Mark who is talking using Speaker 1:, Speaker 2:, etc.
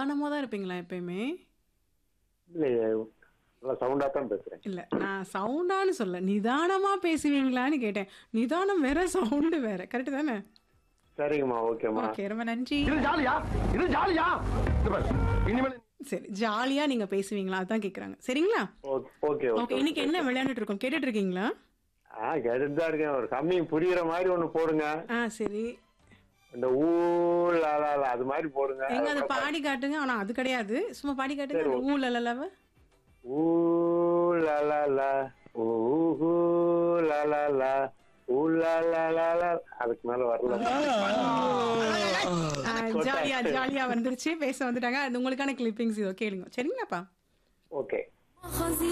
Speaker 1: நிதானமா தான் இருப்பீங்களா எப்பயுமே
Speaker 2: இல்லையே நல்லா சவுண்டா தான் பேசுறேன்
Speaker 1: இல்ல நான் சவுண்டான்னு சொல்ல நிதானமா பேசுவீங்களான்னு கேட்டேன் நிதானம் வேற சவுண்டு வேற கரெக்ட் தானே
Speaker 2: சரிங்கம்மா ஓகேம்மா
Speaker 1: ஓகே ரொம்ப நன்றி
Speaker 3: இது ஜாலியா இது ஜாலியா இது பாரு, இனிமேல்
Speaker 1: சரி ஜாலியா நீங்க பேசுவீங்களா அதான் கேக்குறாங்க சரிங்களா
Speaker 2: ஓகே ஓகே
Speaker 1: ஓகே இன்னைக்கு என்ன விளையாண்டுட்டு இருக்கோம் கேட்டுட்டு இருக்கீங்களா
Speaker 2: ஆ கேட்டுட்டு தான் இருக்கேன் ஒரு கம்மிங் புரியுற மாதிரி ஒண்ணு போடுங்க
Speaker 1: ஆ சரி
Speaker 2: இந்த ஊ லா லா லா அது மாதிரி போடுங்க
Speaker 1: எங்க அது பாடி காட்டுங்க ஆனா அது கிடையாது சும்மா பாடி காட்டுங்க அந்த ஊ லலலவ
Speaker 2: ஊ லா லா லா ஊ ஊ லா லா லா ஊ லா லா லா லா அதுக்கு மேல வரல
Speaker 1: ஜாலியா ஜாலியா வந்துருச்சு பேச வந்துட்டாங்க அது உங்களுக்கான கிளிப்பிங்ஸ் இதோ கேளுங்க சரிங்களாப்பா
Speaker 2: ஓகே
Speaker 4: خزي